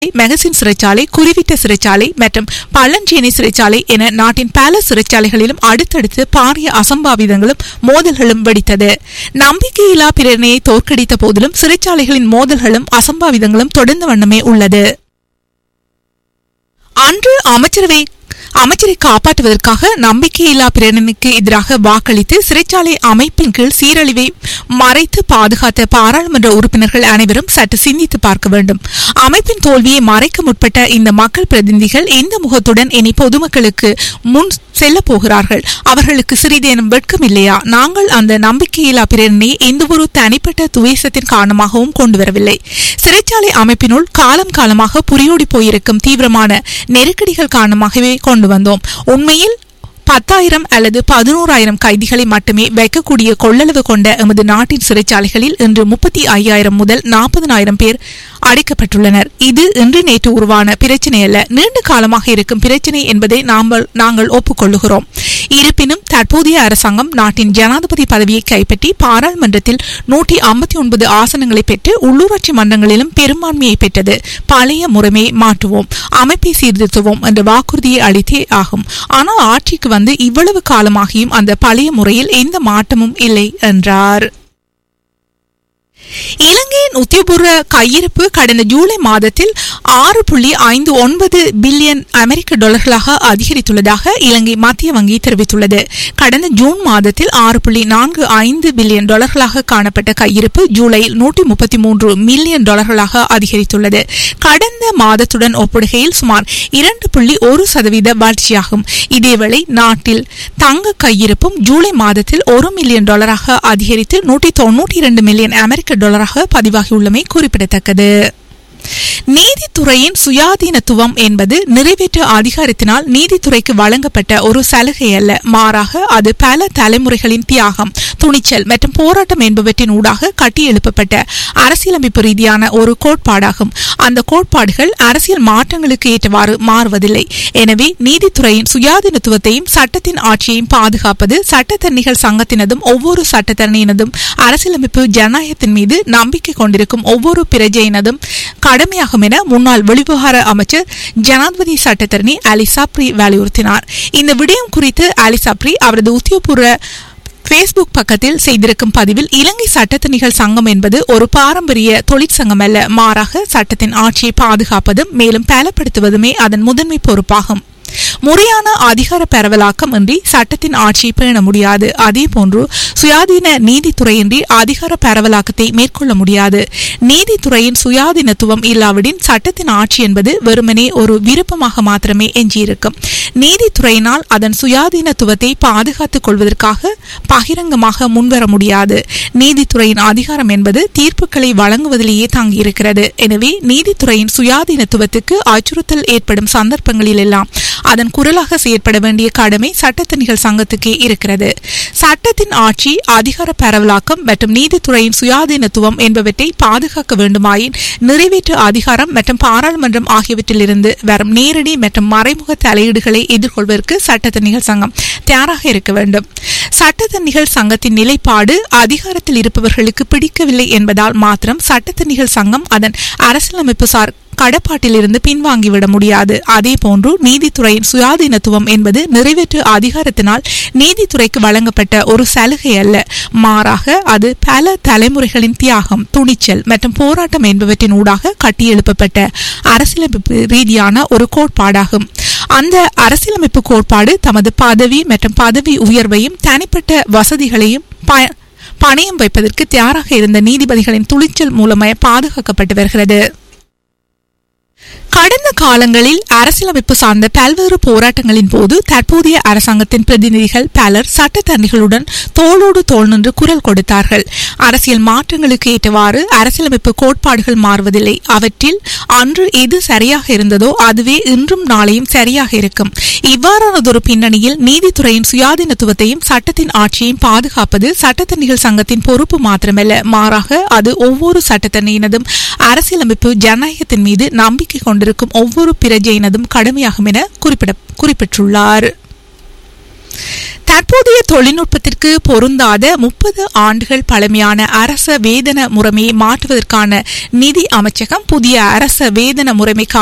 magazine சிறைச்சாலை குருவிட்ட சிறைச்சாலை மற்றும் பள்ளஞ்சேனை சிறைச்சாலை என நாட்டின் பல சிறைச்சாலைகளிலும் அடுத்தடுத்து பாரிய அசம்பாவிதங்களும் மோதல்களும் வெடித்தது நம்பிக்கையில்லா பிரேரணையை தோற்கடித்த போதிலும் சிறைச்சாலைகளின் மோதல்களும் அசம்பாவிதங்களும் தொடர்ந்த வண்ணமே உள்ளது அன்று அமைச்சரவை அமைச்சரை காப்பாற்றுவதற்காக நம்பிக்கையில்லா பிரேரணைக்கு எதிராக வாக்களித்து சிறைச்சாலை அமைப்பின் கீழ் சீரழிவை மறைத்து பாதுகாத்த பாராளுமன்ற உறுப்பினர்கள் அனைவரும் சற்று சிந்தித்து பார்க்க வேண்டும் அமைப்பின் தோல்வியை மறைக்க முற்பட்ட இந்த மக்கள் பிரதிநிதிகள் எந்த முகத்துடன் இனி பொதுமக்களுக்கு முன் செல்ல போகிறார்கள் அவர்களுக்கு சிறிதேனும் வெட்கம் இல்லையா நாங்கள் அந்த நம்பிக்கையில்லா பிரேரணையை எந்த ஒரு தனிப்பட்ட துவேசத்தின் காரணமாகவும் கொண்டு வரவில்லை சிறைச்சாலை அமைப்பினுள் காலம் காலமாக புரியோடி போயிருக்கும் தீவிரமான நெருக்கடிகள் காரணமாகவே கொண்டு வந்தோம் உண்மையில் பத்தாயிரம் அல்லது பதினோராயிரம் கைதிகளை மட்டுமே வைக்கக்கூடிய கொள்ளளவு கொண்ட எமது நாட்டின் சிறைச்சாலைகளில் இன்று முப்பத்தி ஐயாயிரம் முதல் நாற்பதனாயிரம் பேர் அடைக்கப்பட்டுள்ளனர் இது இன்று நேற்று உருவான பிரச்சனை அல்ல நீண்ட காலமாக இருக்கும் பிரச்சனை என்பதை நாங்கள் நாங்கள் ஒப்புக்கொள்ளுகிறோம் இருப்பினும் தற்போதைய அரசாங்கம் நாட்டின் ஜனாதிபதி பதவியை கைப்பற்றி பாராளுமன்றத்தில் நூற்றி ஐம்பத்தி ஒன்பது ஆசனங்களை பெற்று உள்ளூராட்சி மன்றங்களிலும் பெரும்பான்மையை பெற்றது பழைய முறைமையை மாற்றுவோம் அமைப்பை சீர்திருத்துவோம் என்ற வாக்குறுதியை அளித்தே ஆகும் ஆனால் ஆட்சிக்கு வந்து இவ்வளவு காலமாகியும் அந்த பழைய முறையில் எந்த மாற்றமும் இல்லை என்றார் இலங்கையின் உத்தியபூர்வ கையிருப்பு கடந்த ஜூலை மாதத்தில் ஆறு புள்ளி ஐந்து ஒன்பது பில்லியன் அமெரிக்க டாலர்களாக அதிகரித்துள்ளதாக இலங்கை மத்திய வங்கி தெரிவித்துள்ளது கடந்த ஜூன் மாதத்தில் ஆறு புள்ளி நான்கு ஐந்து பில்லியன் டாலர்களாக காணப்பட்ட கையிருப்பு ஜூலையில் நூற்றி முப்பத்தி மூன்று மில்லியன் டாலர்களாக அதிகரித்துள்ளது கடந்த மாதத்துடன் ஒப்பிடுகையில் சுமார் இரண்டு புள்ளி ஒரு சதவீத வளர்ச்சியாகும் இதேவேளை நாட்டில் தங்க கையிருப்பும் ஜூலை மாதத்தில் ஒரு மில்லியன் டாலராக அதிகரித்து நூற்றி தொன்னூற்றி இரண்டு மில்லியன் அமெரிக்க டாலராக பதிவாகியுள்ளமை குறிப்பிடத்தக்கது நீதித்துறையின் சுயாதீனத்துவம் என்பது நிறைவேற்று அதிகாரத்தினால் நீதித்துறைக்கு வழங்கப்பட்ட ஒரு சலுகை அல்ல மாறாக அது பல தலைமுறைகளின் தியாகம் துணிச்சல் மற்றும் போராட்டம் என்பவற்றின் ஊடாக கட்டியெழுப்பப்பட்ட அரசியலமைப்பு ரீதியான ஒரு கோட்பாடாகும் அந்த கோட்பாடுகள் அரசியல் மாற்றங்களுக்கு ஏற்றவாறு மாறுவதில்லை எனவே நீதித்துறையின் சுயாதீனத்துவத்தையும் சட்டத்தின் ஆட்சியையும் பாதுகாப்பது சட்டத்தரணிகள் சங்கத்தினதும் ஒவ்வொரு சட்டத்தரணியினதும் அரசியலமைப்பு ஜனநாயகத்தின் மீது நம்பிக்கை கொண்டிருக்கும் ஒவ்வொரு பிரஜையினதும் கடமையாகும் என முன்னாள் வெளிவிவகார அமைச்சர் ஜனாதிபதி சட்டத்தரணி அலி சாப்ரி வலியுறுத்தினார் இந்த விடயம் குறித்து அலி சாப்ரி அவரது உத்தியோகபூர்வ பேஸ்புக் பக்கத்தில் செய்திருக்கும் பதிவில் இலங்கை சட்டத்தணிகள் சங்கம் என்பது ஒரு பாரம்பரிய தொழிற்சங்கம் அல்ல மாறாக சட்டத்தின் ஆட்சியை பாதுகாப்பதும் மேலும் பலப்படுத்துவதுமே அதன் முதன்மை பொறுப்பாகும் முறையான அதிகார பரவலாக்கம் இன்றி சட்டத்தின் ஆட்சியை பேண முடியாது அதே போன்று சுயாதீன நீதித்துறையின்றி அதிகார பரவலாக்கத்தை மேற்கொள்ள முடியாது நீதித்துறையின் சுயாதீனத்துவம் இல்லாவிடின் சட்டத்தின் ஆட்சி என்பது வெறுமனே ஒரு விருப்பமாக மாத்திரமே எஞ்சியிருக்கும் நீதித்துறையினால் அதன் சுயாதீனத்துவத்தை பாதுகாத்துக் கொள்வதற்காக பகிரங்கமாக முன்வர முடியாது நீதித்துறையின் அதிகாரம் என்பது தீர்ப்புகளை வழங்குவதிலேயே தங்கியிருக்கிறது எனவே நீதித்துறையின் சுயாதீனத்துவத்துக்கு அச்சுறுத்தல் ஏற்படும் சந்தர்ப்பங்களில் எல்லாம் அதன் குரலாக செயற்பட வேண்டிய கடமை சட்டத்தணிகள் சங்கத்துக்கே இருக்கிறது சட்டத்தின் ஆட்சி அதிகார பரவலாக்கம் மற்றும் நீதித்துறையின் சுயாதீனத்துவம் என்பவற்றை பாதுகாக்க வேண்டுமாயின் நிறைவேற்று அதிகாரம் மற்றும் பாராளுமன்றம் ஆகியவற்றிலிருந்து வரும் நேரடி மற்றும் மறைமுக தலையீடுகளை எதிர்கொள்வதற்கு சட்டத்தணிகள் சங்கம் தயாராக இருக்க வேண்டும் சட்டத்தணிகள் சங்கத்தின் நிலைப்பாடு அதிகாரத்தில் இருப்பவர்களுக்கு பிடிக்கவில்லை என்பதால் மாத்திரம் சட்டத்தணிகள் சங்கம் அதன் அரசியலமைப்பு சார் கடப்பாட்டிலிருந்து பின்வாங்கிவிட முடியாது அதே போன்று நீதித்துறையின் சுயாதீனத்துவம் என்பது நிறைவேற்று அதிகாரத்தினால் நீதித்துறைக்கு வழங்கப்பட்ட ஒரு சலுகை அல்ல மாறாக அது பல தலைமுறைகளின் தியாகம் துணிச்சல் மற்றும் போராட்டம் என்பவற்றின் ஊடாக கட்டியெழுப்பப்பட்ட அரசியலமைப்பு ரீதியான ஒரு கோட்பாடாகும் அந்த அரசியலமைப்பு கோட்பாடு தமது பதவி மற்றும் பதவி உயர்வையும் தனிப்பட்ட வசதிகளையும் பணயம் வைப்பதற்கு தயாராக இருந்த நீதிபதிகளின் துணிச்சல் மூலமே பாதுகாக்கப்பட்டு வருகிறது கடந்த காலங்களில் அரசியலமைப்பு சார்ந்த பல்வேறு போராட்டங்களின் போது தற்போதைய அரசாங்கத்தின் பிரதிநிதிகள் பலர் சட்டத்தரணிகளுடன் தோளோடு தோள் நின்று குரல் கொடுத்தார்கள் அரசியல் மாற்றங்களுக்கு ஏற்றவாறு அரசியலமைப்பு கோட்பாடுகள் மாறுவதில்லை அவற்றில் அன்று எது சரியாக இருந்ததோ அதுவே இன்றும் நாளையும் சரியாக இருக்கும் இவ்வாறானதொரு பின்னணியில் நீதித்துறையின் சுயாதீனத்துவத்தையும் சட்டத்தின் ஆட்சியையும் பாதுகாப்பது சட்டத்தரணிகள் சங்கத்தின் பொறுப்பு மாத்திரமல்ல மாறாக அது ஒவ்வொரு சட்டத்தரணியினதும் அரசியலமைப்பு ஜனநாயகத்தின் மீது நம்பிக்கை கொண்டிருக்கும் ஒவ்வொரு பிரஜையினதும் கடமையாகும் என குறிப்பிட குறிப்பிட்டுள்ளார் தற்போதைய தொழில்நுட்பத்திற்கு பொருந்தாத முப்பது ஆண்டுகள் பழமையான அரச வேதன முறைமையை மாற்றுவதற்கான நிதி அமைச்சகம் புதிய அரச வேதன முறைமைக்கான